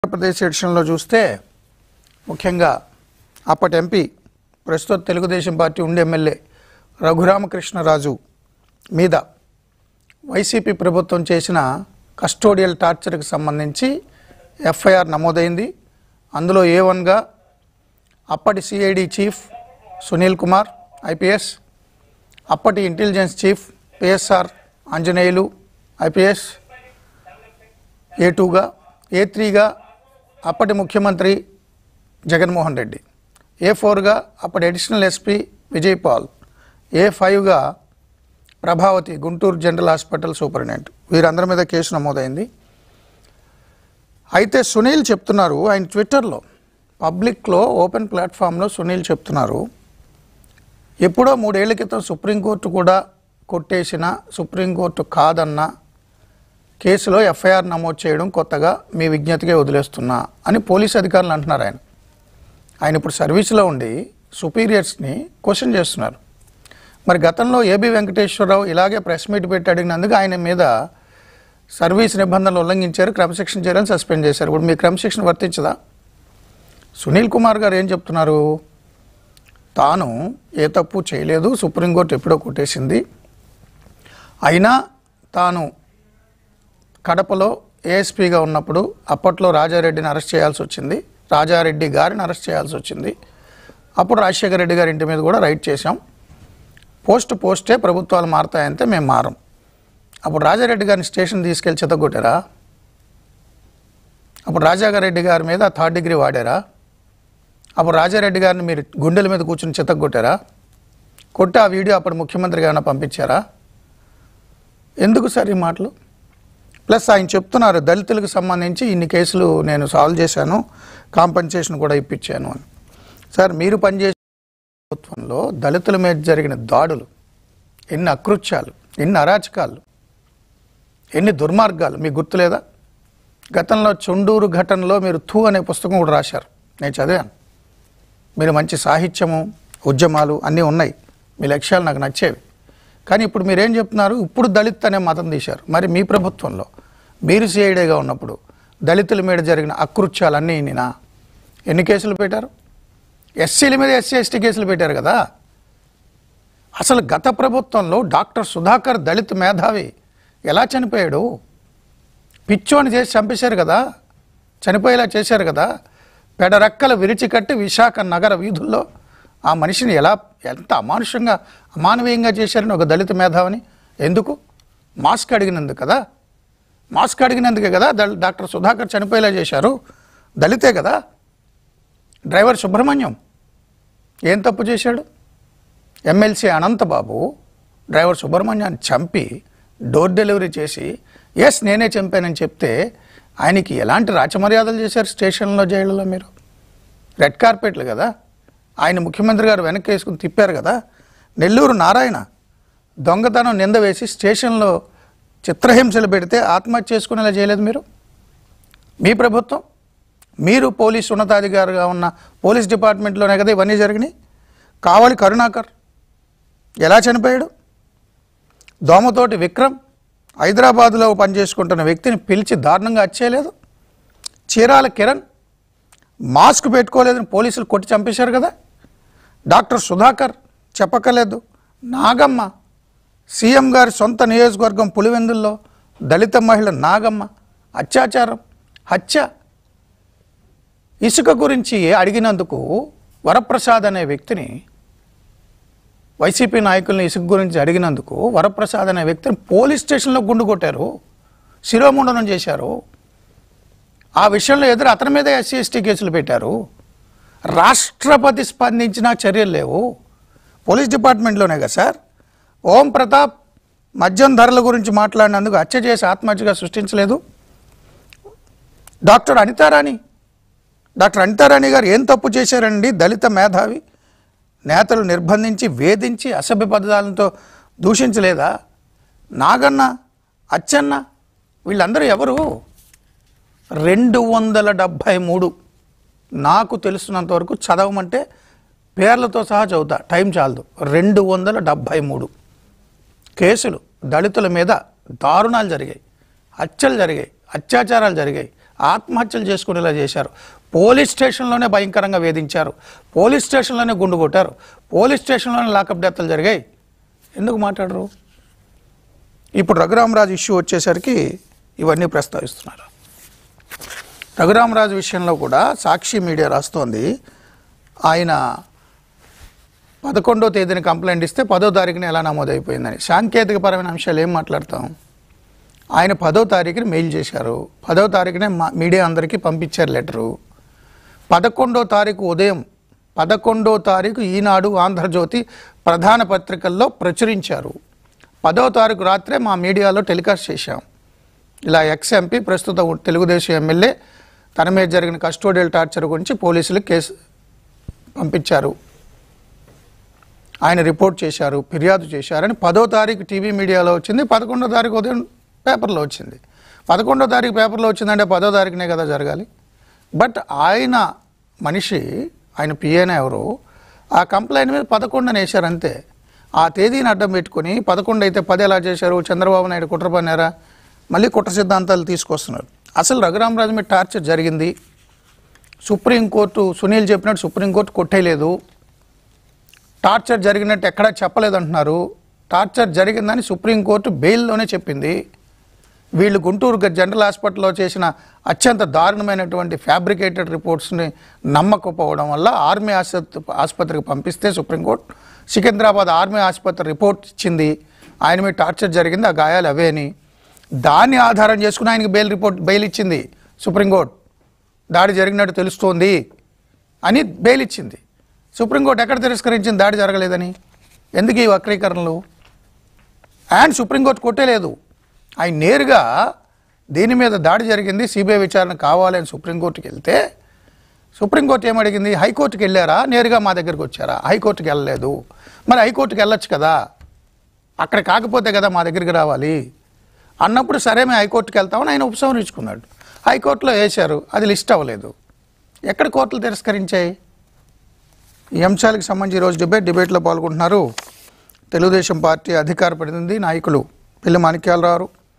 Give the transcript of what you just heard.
ఆంధ్రప్రదేశ్ ఎడిషన్లో చూస్తే ముఖ్యంగా అప్పటి ఎంపీ ప్రస్తుత తెలుగుదేశం పార్టీ ఉండే ఎమ్మెల్యే రఘురామకృష్ణరాజు మీద వైసీపీ ప్రభుత్వం చేసిన కస్టోడియల్ టార్చర్కి సంబంధించి ఎఫ్ఐఆర్ నమోదైంది అందులో ఏ వన్గా అప్పటి CID chief Sunil Kumar IPS అప్పటి intelligence chief PSR Anjaneyulu IPS A టూగా ఏ త్రీగా అప్పటి ముఖ్యమంత్రి జగన్మోహన్ రెడ్డి ఏ ఫోర్గా అప్పటి additional SP Vijay Paul A ఫైవ్గా Prabhavathi Guntur general hospital superintendent వీరందరి మీద కేసు నమోదైంది అయితే సునీల్ చెప్తున్నారు ఆయన ట్విట్టర్లో పబ్లిక్లో ఓపెన్ ప్లాట్ఫామ్లో సునీల్ చెప్తున్నారు ఎప్పుడో మూడేళ్ల క్రితం సుప్రీంకోర్టు కూడా కొట్టేసిన సుప్రీంకోర్టు కాదన్న కేసులో ఎఫ్ఐఆర్ నమోదు చేయడం కొత్తగా మీ విజ్ఞతకే వదిలేస్తున్నా అని పోలీస్ అధికారులు అంటున్నారు ఆయన ఆయన ఇప్పుడు సర్వీస్లో ఉండి సుపీరియర్స్ని క్వశ్చన్ చేస్తున్నారు మరి గతంలో ఏబి వెంకటేశ్వరరావు ఇలాగే ప్రెస్ మీట్ పెట్టి అడిగినందుకు ఆయన మీద సర్వీస్ నిబంధనలు ఉల్లంఘించారు క్రమశిక్షణ చేయాలని సస్పెండ్ చేశారు ఇప్పుడు మీ క్రమశిక్షణ వర్తించదా సునీల్ కుమార్ గారు ఏం చెప్తున్నారు తాను ఏ తప్పు చేయలేదు సుప్రీంకోర్టు ఎప్పుడో కొట్టేసింది అయినా తాను కడపలో ఏఎస్పీగా ఉన్నప్పుడు అప్పట్లో రాజారెడ్డిని అరెస్ట్ చేయాల్సి వచ్చింది రాజారెడ్డి గారిని అరెస్ట్ చేయాల్సి వచ్చింది అప్పుడు రాజశేఖర రెడ్డి గారి ఇంటి మీద కూడా రైడ్ చేశాం పోస్ట్ పోస్టే ప్రభుత్వాలు మారుతాయంటే మేము మారం అప్పుడు రాజారెడ్డి గారిని స్టేషన్ తీసుకెళ్ళి చెతగొట్టారా అప్పుడు రాజాగారెడ్డి గారి మీద థర్డ్ డిగ్రీ వాడారా అప్పుడు రాజారెడ్డి గారిని మీరు గుండెల మీద కూర్చుని చెతగొట్టారా కొట్టి ఆ వీడియో అప్పుడు ముఖ్యమంత్రి గారిని పంపించారా ఎందుకు సార్ ఈ మాటలు ప్లస్ ఆయన చెప్తున్నారు దళితులకు సంబంధించి ఇన్ని కేసులు నేను సాల్వ్ చేశాను కాంపన్సేషన్ కూడా ఇప్పించాను అని సార్ మీరు పనిచేసే ప్రభుత్వంలో దళితుల మీద జరిగిన దాడులు ఎన్ని అకృత్యాలు ఎన్ని అరాచకాలు ఎన్ని దుర్మార్గాలు మీకు గుర్తులేదా గతంలో చుండూరు ఘటనలో మీరు థూ అనే పుస్తకం కూడా రాశారు నేను చదివాను మీరు మంచి సాహిత్యము ఉద్యమాలు అన్నీ ఉన్నాయి మీ లక్ష్యాలు నాకు నచ్చేవి కానీ ఇప్పుడు మీరేం చెప్తున్నారు ఇప్పుడు దళిత్ అనే మతం తీశారు మరి మీ ప్రభుత్వంలో మీరు సిఐడీగా ఉన్నప్పుడు దళితుల మీద జరిగిన అకృత్యాలన్నీ నినా ఎన్ని కేసులు పెట్టారు ఎస్సీల మీద ఎస్సీ ఎస్టీ కేసులు పెట్టారు కదా అసలు గత ప్రభుత్వంలో డాక్టర్ సుధాకర్ దళిత్ మేధావి ఎలా చనిపోయాడు పిచ్చోని చేసి చంపేశారు కదా చనిపోయేలా చేశారు కదా పెడరెక్కలు విరిచి కట్టి విశాఖ నగర వీధుల్లో ఆ మనిషిని ఎలా ఎంత అమానుషంగా అమానవీయంగా చేశారని ఒక దళిత మేధావిని ఎందుకు మాస్క్ అడిగినందుకు కదా మాస్క్ అడిగినందుకే కదా దళ- డాక్టర్ సుధాకర్ చనిపోయేలా చేశారు దళితే కదా డ్రైవర్ సుబ్రహ్మణ్యం ఏం తప్పు చేశాడు ఎమ్మెల్సీ అనంతబాబు డ్రైవర్ సుబ్రహ్మణ్యాన్ని చంపి డోర్ డెలివరీ చేసి ఎస్ నేనే చంపానని చెప్తే ఆయనకి ఎలాంటి రాచమర్యాదలు చేశారు స్టేషన్లో జైలులో మీరు రెడ్ కార్పెట్లు కదా ఆయన ముఖ్యమంత్రి గారు వెనక్కి వేసుకుని తిప్పారు కదా నెల్లూరు నారాయణ దొంగతనం నింద వేసి స్టేషన్లో చిత్రహింసలు పెడితే ఆత్మహత్య చేసుకునేలా చేయలేదు మీరు మీ ప్రభుత్వం మీరు పోలీస్ ఉన్నతాధికారిగా ఉన్న పోలీస్ డిపార్ట్మెంట్లోనే కదా ఇవన్నీ జరిగినాయి కావలి కరుణాకర్ ఎలా చనిపోయాడు దోమతోటి విక్రమ్ హైదరాబాద్లో పనిచేసుకుంటున్న వ్యక్తిని పిలిచి దారుణంగా వచ్చేయలేదు చీరాల కిరణ్ మాస్క్ పెట్టుకోలేదని పోలీసులు కొట్టి చంపేశారు కదా డాక్టర్ సుధాకర్ చెప్పకలేదు నాగమ్మ సీఎం గారి సొంత నియోజకవర్గం పులివెందుల్లో దళిత మహిళ నాగమ్మ అత్యాచారం హత్య ఇసుక గురించి అడిగినందుకు వరప్రసాద్ అనే వ్యక్తిని వైసీపీ నాయకుల్ని ఇసుక గురించి అడిగినందుకు వరప్రసాద్ అనే వ్యక్తిని పోలీస్ స్టేషన్లో గుండు కొట్టారు శిరోముండనం చేశారు ఆ విషయంలో ఎదురు అతని మీద ఎస్సీ ఎస్టీ కేసులు పెట్టారు రాష్ట్రపతి స్పందించిన చర్యలు లేవు పోలీస్ డిపార్ట్మెంట్లోనే కదా సార్ ఓం ప్రతాప్ మద్యం ధరల గురించి మాట్లాడినందుకు హత్య చేసి ఆత్మహత్యగా సృష్టించలేదు డాక్టర్ అనితారాణి డాక్టర్ అనితారాణి గారు ఏం తప్పు చేశారండి దళిత మేధావి నేతలు నిర్బంధించి వేధించి అసభ్య పదాలతో దూషించలేదా నాగన్న అచ్చన్న వీళ్ళందరూ ఎవరు రెండు వందల డెబ్భై మూడు నాకు తెలుస్తున్నంత వరకు చదవమంటే పేర్లతో సహా చదువుతా టైం చాలదు రెండు వందల డెబ్భై మూడు కేసులు దళితుల మీద దారుణాలు జరిగాయి హత్యలు జరిగాయి అత్యాచారాలు జరిగాయి ఆత్మహత్యలు చేసుకునేలా చేశారు పోలీస్ స్టేషన్లోనే భయంకరంగా వేధించారు పోలీస్ స్టేషన్లోనే గుండు కొట్టారు పోలీస్ స్టేషన్లోనే లాకప్ డెత్లు జరిగాయి ఎందుకు మాట్లాడరు ఇప్పుడు రఘురామరాజు ఇష్యూ వచ్చేసరికి ఇవన్నీ ప్రస్తావిస్తున్నారు రఘురామరాజు విషయంలో కూడా సాక్షి మీడియా రాస్తోంది ఆయన పదకొండో తేదీని కంప్లైంట్ ఇస్తే పదో తారీఖున ఎలా నమోదైపోయిందని సాంకేతికపరమైన అంశాలు ఏం మాట్లాడతాం ఆయన పదో తారీఖున మెయిల్ చేశారు పదో తారీఖునే మా- మీడియా అందరికీ పంపించారు లెటరు పదకొండో తారీఖు ఉదయం పదకొండో తారీఖు ఈనాడు ఆంధ్రజ్యోతి ప్రధాన పత్రికల్లో ప్రచురించారు పదో తారీఖు రాత్రే మా మీడియాలో టెలికాస్ట్ చేశాం ఇలా ఎక్స్ ఎంపీ ప్రస్తుత తెలుగుదేశం ఎమ్మెల్యే తన మీద జరిగిన కస్టోడియల్ టార్చర్ గురించి పోలీసులకు కేసు పంపించారు ఆయన రిపోర్ట్ చేశారు ఫిర్యాదు చేశారని పదో తారీఖు టీవీ మీడియాలో వచ్చింది పదకొండో తారీఖు ఉదయం పేపర్లో వచ్చింది పదకొండో తారీఖు పేపర్లో వచ్చిందంటే పదో తారీఖునే కదా జరగాలి బట్ ఆయన మనిషి ఆయన పిఏనా ఎవరు ఆ కంప్లైంట్ మీద పదకొండున వేశారు అంతే ఆ తేదీని అడ్డం పెట్టుకొని పదకొండు అయితే పది ఎలా చేశారు చంద్రబాబు నాయుడు కుట్ర పన్నారా మళ్ళీ కుట్ర సిద్ధాంతాలు తీసుకొస్తున్నారు అసలు రఘురామరాజు మీద టార్చర్ జరిగింది సుప్రీంకోర్టు సునీల్ చెప్పినట్టు సుప్రీంకోర్టు కొట్టేయలేదు టార్చర్ జరిగినట్టు ఎక్కడా చెప్పలేదంటున్నారు టార్చర్ జరిగిందని సుప్రీంకోర్టు బెయిల్లోనే చెప్పింది వీళ్ళు గుంటూరు గ- జనరల్ హాస్పిటల్లో చేసిన అత్యంత దారుణమైనటువంటి ఫ్యాబ్రికేటెడ్ రిపోర్ట్స్ని నమ్మకపోవడం వల్ల ఆర్మీ ఆసుపత్రి ఆసుపత్రికి పంపిస్తే సుప్రీంకోర్టు సికింద్రాబాద్ ఆర్మీ ఆసుపత్రి రిపోర్ట్ ఇచ్చింది ఆయన మీద టార్చర్ జరిగింది ఆ గాయాలు అవే అని దాన్ని ఆధారం చేసుకుని ఆయనకి బెయిల్ రిపోర్ట్ బెయిల్ ఇచ్చింది సుప్రీంకోర్టు దాడి జరిగినట్టు తెలుస్తోంది అని బెయిల్ ఇచ్చింది సుప్రీంకోర్టు ఎక్కడ తిరస్కరించింది దాడి జరగలేదని ఎందుకు ఈ వక్రీకరణలు అండ్ సుప్రీంకోర్టు కొట్టేలేదు ఆయన నేరుగా దీని మీద దాడి జరిగింది సిబిఐ విచారణ కావాలని సుప్రీంకోర్టుకి వెళ్తే సుప్రీంకోర్టు ఏమడిగింది హైకోర్టుకి వెళ్ళారా నేరుగా మా దగ్గరికి వచ్చారా హైకోర్టుకి వెళ్ళలేదు మరి హైకోర్టుకి వెళ్ళొచ్చు కదా అక్కడ కాకపోతే కదా మా దగ్గరికి రావాలి అన్నప్పుడు సరే మేము హైకోర్టుకి వెళ్తామని ఆయన ఉపసంహరించుకున్నాడు హైకోర్టులో వేశారు అది లిస్ట్ అవ్వలేదు ఎక్కడ కోర్టులు తిరస్కరించాయి ఈ అంశాలకు సంబంధించి ఈరోజు డిబేట్ డిబేట్లో పాల్గొంటున్నారు తెలుగుదేశం పార్టీ అధికార ప్రతినిధి నాయకులు పిల్లి మాణిక్యాలరావు